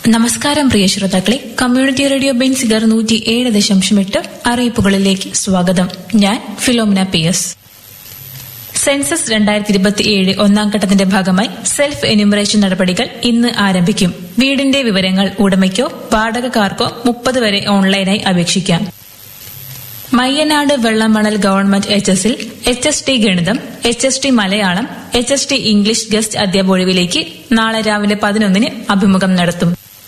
നമസ്കാരം പ്രിയ ശ്രോതാക്കളെ community radio Benziger നൂറ്റി ഏഴ് ദശാംശം എട്ട് അറിയിപ്പുകളിലേക്ക് സ്വാഗതം ഞാൻ ഫിലോമിന പി എസ് സെൻസസ് രണ്ടായിരത്തി ഇരുപത്തിയേഴ് ഒന്നാം ഘട്ടത്തിന്റെ ഭാഗമായി സെൽഫ് എന്യൂമറേഷൻ നടപടികൾ ഇന്ന് ആരംഭിക്കും വീടിന്റെ വിവരങ്ങൾ ഉടമയ്ക്കോ വാടകക്കാർക്കോ മുപ്പത് വരെ ഓൺലൈനായി അപേക്ഷിക്കാം മയ്യനാട് വെള്ളമണൽ ഗവൺമെന്റ് എച്ച് എസിൽ എച്ച് എസ് ടി ഗണിതം H S T Malayalam H S T English guest അധ്യാപൊഴിവിലേക്ക് നാളെ രാവിലെ പതിനൊന്നിന് അഭിമുഖം നടത്തും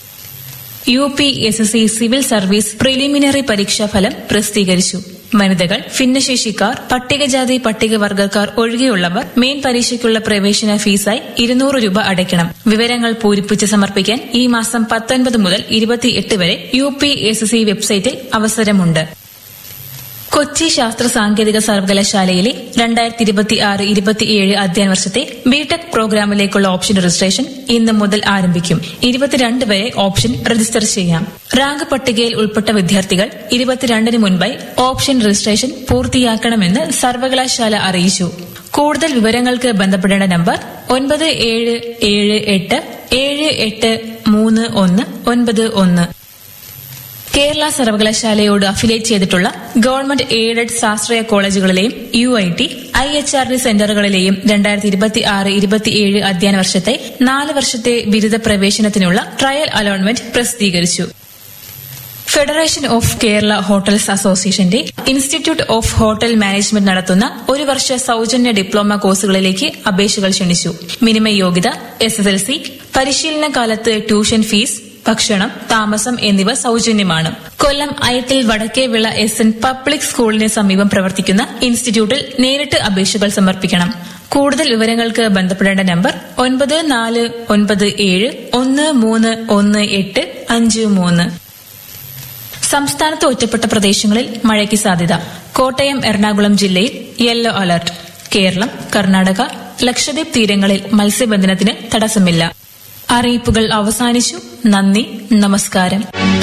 U P S S C civil service preliminary പരീക്ഷാ ഫലം പ്രസിദ്ധീകരിച്ചു വനിതകൾ ഭിന്നശേഷിക്കാർ പട്ടികജാതി പട്ടികവർഗക്കാർ ഒഴികെയുള്ളവർ മെയിൻ പരീക്ഷയ്ക്കുള്ള പ്രവേശന ഫീസായി ഇരുന്നൂറ് രൂപ അടയ്ക്കണം വിവരങ്ങൾ പൂരിപ്പിച്ച് സമർപ്പിക്കാൻ ഈ മാസം പത്തൊൻപത് മുതൽ ഇരുപത്തിയെട്ട് വരെ യു പി എസ് സി വെബ്സൈറ്റിൽ അവസരമുണ്ട് കൊച്ചി ശാസ്ത്ര സാങ്കേതിക സർവകലാശാലയിലെ രണ്ടായിരത്തി ഇരുപത്തി ആറ് ഇരുപത്തിയേഴ് അധ്യയന വർഷത്തെ ബിടെക് പ്രോഗ്രാമിലേക്കുള്ള ഓപ്ഷൻ രജിസ്ട്രേഷൻ ഇന്ന് മുതൽ ആരംഭിക്കും ഇരുപത്തിരണ്ട് വരെ ഓപ്ഷൻ രജിസ്റ്റർ ചെയ്യാം റാങ്ക് പട്ടികയിൽ ഉൾപ്പെട്ട വിദ്യാർത്ഥികൾ ഇരുപത്തിരണ്ടിന് മുൻപായി ഓപ്ഷൻ രജിസ്ട്രേഷൻ പൂർത്തിയാക്കണമെന്ന് സർവകലാശാല അറിയിച്ചു കൂടുതൽ വിവരങ്ങൾക്ക് ബന്ധപ്പെടേണ്ട നമ്പർ ഒൻപത് ഏഴ് ഏഴ് എട്ട് ഏഴ് എട്ട് മൂന്ന് ഒന്ന് ഒൻപത് ഒന്ന് കേരള സർവകലാശാലയോട് അഫിലിയേറ്റ് ചെയ്തിട്ടുള്ള ഗവൺമെന്റ് എയ്ഡഡ് ശാസ്ത്രീയ കോളേജുകളിലെയും U I T I H R D സെന്ററുകളിലെയും രണ്ടായിരത്തി ഇരുപത്തി ആറ് ഇരുപത്തിയേഴ് അധ്യയന വർഷത്തെ നാല് വർഷത്തെ ബിരുദ പ്രവേശനത്തിനുള്ള ട്രയൽ അലോട്ട്മെന്റ് പ്രസിദ്ധീകരിച്ചു ഫെഡറേഷൻ ഓഫ് കേരള ഹോട്ടൽസ് അസോസിയേഷന്റെ ഇൻസ്റ്റിറ്റ്യൂട്ട് ഓഫ് ഹോട്ടൽ മാനേജ്മെന്റ് നടത്തുന്ന ഒരു വർഷ സൌജന്യ ഡിപ്ലോമ കോഴ്സുകളിലേക്ക് അപേക്ഷകൾ ക്ഷണിച്ചു മിനിമം യോഗ്യത എസ് എസ് എൽ സി പരിശീലന കാലത്ത് ട്യൂഷൻ ഫീസ് ഭക്ഷണം താമസം എന്നിവ സൌജന്യമാണ് Kollam Ayathil Vadakkevila S N public സ്കൂളിന് സമീപം പ്രവർത്തിക്കുന്ന ഇൻസ്റ്റിറ്റ്യൂട്ടിൽ നേരിട്ട് അപേക്ഷകൾ സമർപ്പിക്കണം കൂടുതൽ വിവരങ്ങൾക്ക് ബന്ധപ്പെടേണ്ട നമ്പർ ഒൻപത് നാല് ഒൻപത് ഏഴ് ഒന്ന് മൂന്ന് ഒന്ന് എട്ട് അഞ്ച് മൂന്ന് സംസ്ഥാനത്ത് ഒറ്റപ്പെട്ട പ്രദേശങ്ങളിൽ മഴയ്ക്ക് സാധ്യത കോട്ടയം എറണാകുളം ജില്ലയിൽ യെല്ലോ അലർട്ട് കേരളം കർണാടക ലക്ഷദ്വീപ് തീരങ്ങളിൽ മത്സ്യബന്ധനത്തിന് തടസ്സമില്ല അറിയിപ്പുകൾ അവസാനിച്ചു നന്ദി നമസ്കാരം